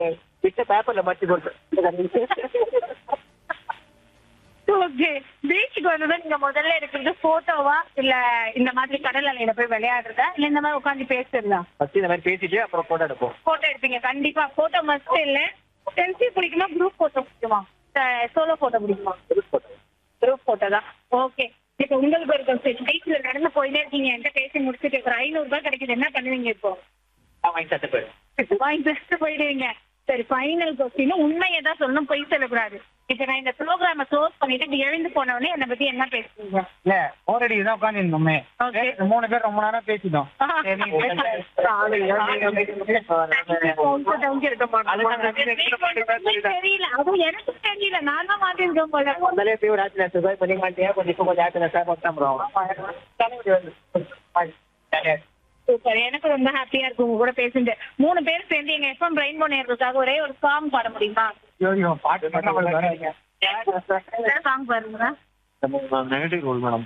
விட்ட பேப்பர்ல மட்டி போட்டு ஓகே பீச்சுக்கு வந்ததும் நீங்க முதல்ல எடுக்கிறது போட்டோவா இல்ல இந்த மாதிரி கடல் அலையில போய் விளையாடுறதா இல்ல இந்த மாதிரி உட்காந்து பேசுறதா ஃபர்ஸ்ட் இந்த மாதிரி பேசிட்டு அப்புறம் போட்டோ எடுப்போம் போட்டோ எடுப்பீங்க கண்டிப்பா போட்டோ மஸ்ட் இல்ல செல்ஃபி பிடிக்குமா குரூப் போட்டோ பிடிக்குமா சோலோ போட்டோ பிடிக்குமா போட்டோ குரூப் போட்டோ தான் ஓகே இப்போ உங்களுக்கு ஒரு கொஸ்டின் பீச்ல நடந்து போயிட்டே இருக்கீங்க என்கிட்ட பேசி முடிச்சுட்டு ஒரு ஐநூறு ரூபாய் கிடைக்குது என்ன பண்ணுவீங்க இப்போ வாங்கி சாப்பிட்டு போயிடும் வாங்கி ஜஸ்ட் போயிடுவீங்க சரி ஃபைனல் கொஸ்டின் உண்மையை தான் சொல்லணும் பொய் சொல்லக்கூடாது இப்போ நான் இந்த ப்ரோக்ராம க்ளோஸ் பண்ணிட்டு இப்படி எழுந்து போனவொடனே என்னை பத்தி என்ன பேசுவீங்க இல்ல போரடி தான் உட்காந்துருந்தோமே Okay. மூணு பேர் ரொம்ப நேரம் பேசிட்டோம் சரி, தெரியல அதுவும் எனக்கு தெரியல நான் தான் மாட்டிருக்கேன் போல முதல்ல போய் ஒரு ஆச்சு லட்சம் ரூபாய் பண்ணி மாட்டேன் கொஞ்சம் இப்போ கொஞ்சம் ஆச்சு லட்சம் போட்டு சூப்பர் எனக்கு ரொம்ப ஹாப்பியா இருக்கு உங்க கூட பேசிட்டு மூணு பேர் சேர்ந்து எங்க எஃப்எம் ரெயின்போ நேர்களுக்காக ஒரே ஒரு சாங் பாட முடியுமா ஐயோ, பாட்டு மட்டும் கொஞ்சம் வராதீங்க. சாங் பாருங்க negative role madam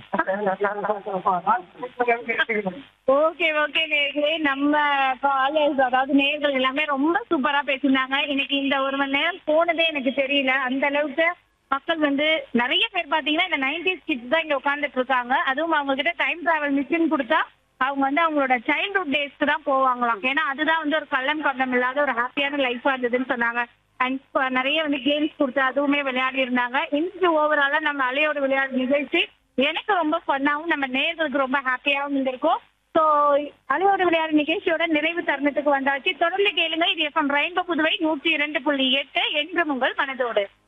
okay okay நேர்களே நம்ம காலேஜ் அதாவது நேர்கள் எல்லாமே ரொம்ப சூப்பரா பேசியிருந்தாங்க இன்னைக்கு இந்த ஒரு மணி நேரம் போனதே எனக்கு தெரியல அந்த அளவுக்கு மக்கள் வந்து நிறைய பேர் பாத்தீங்கன்னா இந்த நைன்டிஸ் கிட்ஸ் தான் இங்க உட்கார்ந்துட்டு இருக்காங்க அதுவும் அவங்க கிட்ட டைம் டிராவல் மிஷின் கொடுத்தா அவங்க வந்து அவங்களோட சைல்ட்ஹுட் டேஸ்க்கு தான் போவாங்களாம் ஏன்னா அதுதான் வந்து ஒரு கள்ளம் கண்டம் இல்லாத ஒரு ஹாப்பியான லைஃபா இருந்ததுன்னு சொன்னாங்க அண்ட் நிறைய வந்து கேம்ஸ் கொடுத்து அதுவுமே விளையாடி இருந்தாங்க இன்னைக்கு ஓவராலா நம்ம அலையோட விளையாடு நிகழ்ச்சி எனக்கு ரொம்ப ஃபன்னாவும் நம்ம நேர்களுக்கு ரொம்ப ஹாப்பியாவும் இருந்திருக்கும் ஸோ அலையோட விளையாடு நிகழ்ச்சியோட நிறைவு தருணத்துக்கு வந்தாச்சு தொடர்ந்து கேளுங்க இது எஃப்எம் ரெயின்போ புதுவை நூற்றி இரண்டு புள்ளி எட்டு என்றும் உங்கள் மனதோடு